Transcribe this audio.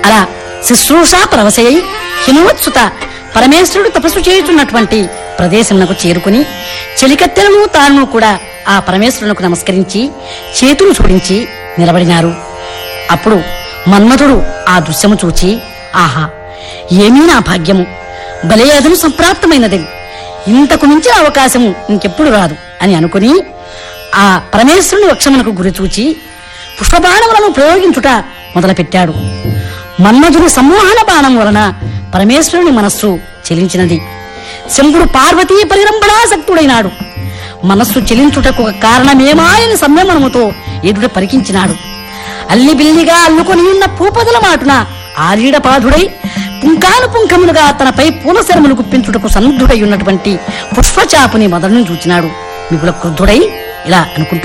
అలా శుశ్రూష పరవశయై హిమవత్సుత పరమేశ్వరుడు తపస్సు చేయుచున్నటువంటి ప్రదేశమునకు చేరుకుని చెలికత్తెలను తాను కూడా ఆ పరమేశ్వరునకు నమస్కరించి చేతులు జోడించి నిలబడినారు అప్పుడు మన్మథుడు ఆ దృశ్యము చూచి ఆహా ఏమీ నా భాగ్యము బలయేదము సంప్రాప్తమైనది ఇంతకు మించిన అవకాశము ఇంకెప్పుడు రాదు అని అనుకుని ఆ పరమేశ్వరుని వక్షమునకు గురి చూచి పుష్పబాణములను ప్రయోగించుట మొదలుపెట్టాడు మన్మధుని సమ్మోహన బాణం వలన పరమేశ్వరుని మనస్సు చెలించినది శంభుడు పార్వతీ పరిరంభణాసక్తుడైనాడు మనస్సు చెలించుటకు ఒక కారణమేమాయని సంయమనముతో ఎదుట పరికించినాడు అల్లిబిల్లిగా అల్లుకొని ఉన్న పూపదల మాటున ఆలీడపాధుడై పుంకాను పుంకములుగా తనపై పూలశరములు గుప్పించుటకు సన్నద్ధుడై ఉన్నటువంటి పుష్పచాపుని మొదలను చూచినాడు మిగుల క్రుద్ధుడై ఇలా అనుకుంటూ